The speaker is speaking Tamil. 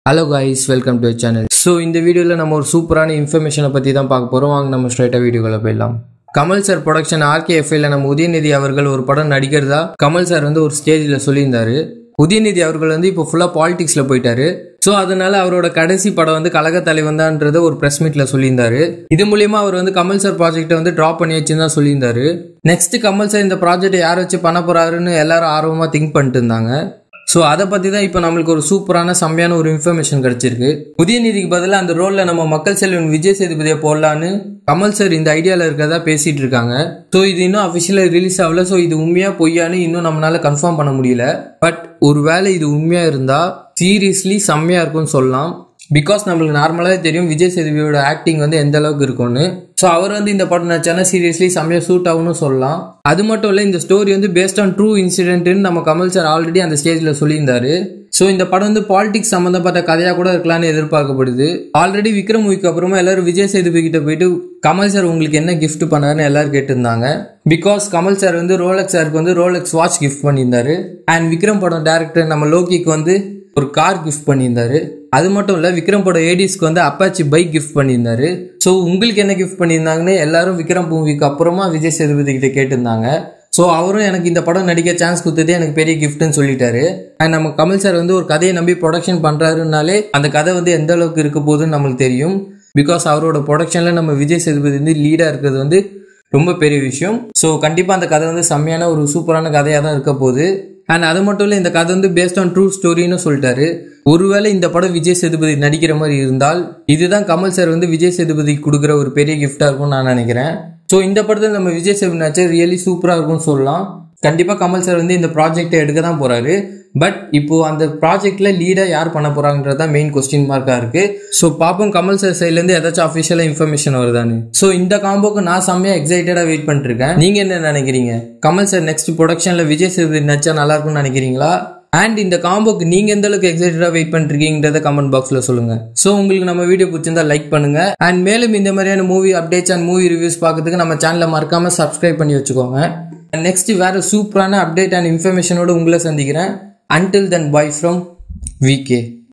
hello guys welcome to channel so இந்த வீடியோவில் நம்ம ஒரு சூப்பரான இன்ஃபர்மேஷனை பற்றி தான் பார்க்க போகிறோம் வாங்க நம்ம ஸ்ட்ரைட்டாக வீடியோக்குள்ள போயிடலாம் கமல் சார் ப்ரொடக்ஷன் ஆர்கேஎஃப்ஐல நம்ம உதயநிதி அவர்கள் ஒரு படம் நடிக்கிறதா கமல் சார் வந்து ஒரு ஸ்டேஜில் சொல்லியிருந்தாரு உதயநிதி அவர்கள் வந்து இப்போ ஃபுல்லாக பாலிடிக்ஸில் போயிட்டாரு ஸோ அதனால அவரோட கடைசி படம் வந்து கழக தலைவன் தான்றத ஒரு ப்ரெஸ் மீட்ல சொல்லியிருந்தாரு இது மூலியமா அவர் வந்து கமல் சார் ப்ராஜெக்ட்டை வந்து ட்ராப் பண்ணி வச்சுன்னு தான் சொல்லியிருந்தாரு நெக்ஸ்ட் கமல் சார் இந்த ப்ராஜெக்ட் யார் வச்சு பண்ண போறாருன்னு எல்லாரும் ஆர்வமாக திங்க் பண்ணிட்டு இருந்தாங்க ஸோ அதை பற்றி தான் இப்போ நம்மளுக்கு ஒரு சூப்பரான செம்மையான ஒரு இன்ஃபர்மேஷன் கிடைச்சிருக்கு உதயநிதிக்கு பதிலாக அந்த ரோலில் நம்ம மக்கள் செல்வன் விஜய் சேதுபதியை போடலான்னு கமல் சார் இந்த ஐடியாவில் இருக்கிறதா பேசிட்டு இருக்காங்க ஸோ இது இன்னும் அஃபிஷியலாக ரிலீஸ் ஆகல ஸோ இது உண்மையா பொய்யான்னு இன்னும் நம்மளால கன்ஃபார்ம் பண்ண முடியல பட் ஒருவேளை இது உண்மையா இருந்தா சீரியஸ்லி செம்மையா இருக்கும்னு சொல்லலாம் பிகாஸ் நம்மளுக்கு நார்மலாக தெரியும் விஜய் சேதுபதியோட ஆக்டிங் வந்து எந்த அளவுக்கு இருக்கும்னு ஸோ அவர் வந்து இந்த படம் நடிச்சானா சீரியஸ்லி செம்மையா சூட் ஆகும்னு சொல்லலாம் அது மட்டும் இல்லை இந்த ஸ்டோரி வந்து பேஸ்ட் ஆன் ட்ரூ இன்சிடென்ட்னு நம்ம கமல் சார் ஆல்ரெடி அந்த ஸ்டேஜில் சொல்லியிருந்தாரு ஸோ இந்த படம் வந்து பாலிடிக்ஸ் சம்மந்தப்பட்ட கதையாக கூட இருக்கலாம்னு எதிர்பார்க்கப்படுது ஆல்ரெடி விக்ரம் மூவிக்கு அப்புறமா எல்லாரும் விஜய் சேதுபதி கிட்ட போயிட்டு கமல் சார் உங்களுக்கு என்ன கிஃப்ட் பண்ணாருன்னு எல்லாரும் கேட்டிருந்தாங்க பிகாஸ் கமல் சார் வந்து ரோலக்ஸ் சாருக்கு வந்து ரோலக்ஸ் வாட்ச் கிஃப்ட் பண்ணியிருந்தாரு அண்ட் விக்ரம் படம் டேரக்டர் நம்ம லோகிக்கு வந்து ஒரு கார் கிஃப்ட் பண்ணியிருந்தாரு அது மட்டும் இல்ல விக்ரம் படம் ஏடிஸ்க்கு வந்து அப்பாச்சி பைக் கிஃப்ட் பண்ணியிருந்தாரு ஸோ உங்களுக்கு என்ன கிஃப்ட் பண்ணியிருந்தாங்கன்னு எல்லாரும் விக்ரம் மூவிக்கு அப்புறமா விஜய் சேதுபதி கிட்ட கேட்டிருந்தாங்க ஸோ அவரும் எனக்கு இந்த படம் நடிக்க சான்ஸ் கொடுத்ததே எனக்கு பெரிய கிஃப்ட்னு சொல்லிட்டாரு அண்ட் நம்ம கமல் சார் வந்து ஒரு கதையை நம்பி ப்ரொடக்ஷன் பண்றாருனாலே அந்த கதை வந்து எந்த அளவுக்கு இருக்க போகுதுன்னு நம்மளுக்கு தெரியும் பிகாஸ் அவரோட ப்ரொடக்ஷன்ல நம்ம விஜய் சேதுபதி வந்து லீடா இருக்கிறது வந்து ரொம்ப பெரிய விஷயம் ஸோ கண்டிப்பாக அந்த கதை வந்து செம்மையான ஒரு சூப்பரான கதையாக தான் இருக்க போகுது அண்ட் அது மட்டும் இல்லை இந்த கதை வந்து பேஸ்ட் ஆன் ட்ரூ ஸ்டோரின்னு சொல்லிட்டாரு ஒருவேளை இந்த படம் விஜய் சேதுபதி நடிக்கிற மாதிரி இருந்தால் இதுதான் கமல் சார் வந்து விஜய் சேதுபதி கொடுக்குற ஒரு பெரிய கிஃப்டாக இருக்கும்னு நான் நினைக்கிறேன் ஸோ இந்த படத்தில் நம்ம விஜய் சேதுபதி நடிச்சா ரியலி சூப்பராக இருக்கும்னு சொல்லலாம் கண்டிப்பாக கமல் சார் வந்து இந்த ப்ராஜெக்டை எடுக்க தான் போறாரு பட் இப்போ அந்த ப்ராஜெக்ட்ல லீடா யார் பண்ண போறாங்கன்றது தான் மெயின் கொஸ்டின் மார்க்கா இருக்கு ஸோ பாப்போம் கமல் சார் சைட்ல இருந்து ஏதாச்சும் அஃபிஷியலா இன்ஃபர்மேஷன் வருதான்னு ஸோ இந்த காம்போக்கு நான் செம்மையா எக்ஸைட்டடா வெயிட் பண்ணிட்டு இருக்கேன் நீங்க என்ன நினைக்கிறீங்க கமல் சார் நெக்ஸ்ட் ப்ரொடக்ஷன்ல விஜய் சேதுபதி நடிச்சா நல்லா இருக்கும்னு நினைக்கிறீங்களா அண்ட் இந்த காம்போக்கு நீங்க எந்த அளவுக்கு எக்ஸைட்டடா வெயிட் பண்ணிருக்கீங்கன்றத கமெண்ட் பாக்ஸ்ல சொல்லுங்க ஸோ உங்களுக்கு நம்ம வீடியோ பிடிச்சிருந்தா லைக் பண்ணுங்க அண்ட் மேலும் இந்த மாதிரியான movie updates and movie reviews பார்க்கறதுக்கு நம்ம சேனலை மறக்காம சப்ஸ்கிரைப் பண்ணி வச்சுக்கோங்க நெக்ஸ்ட் வேற சூப்பரான அப்டேட் அண்ட் இன்ஃபர்மேஷனோட உங்களை சந்திக்கிறேன் until then bye from VK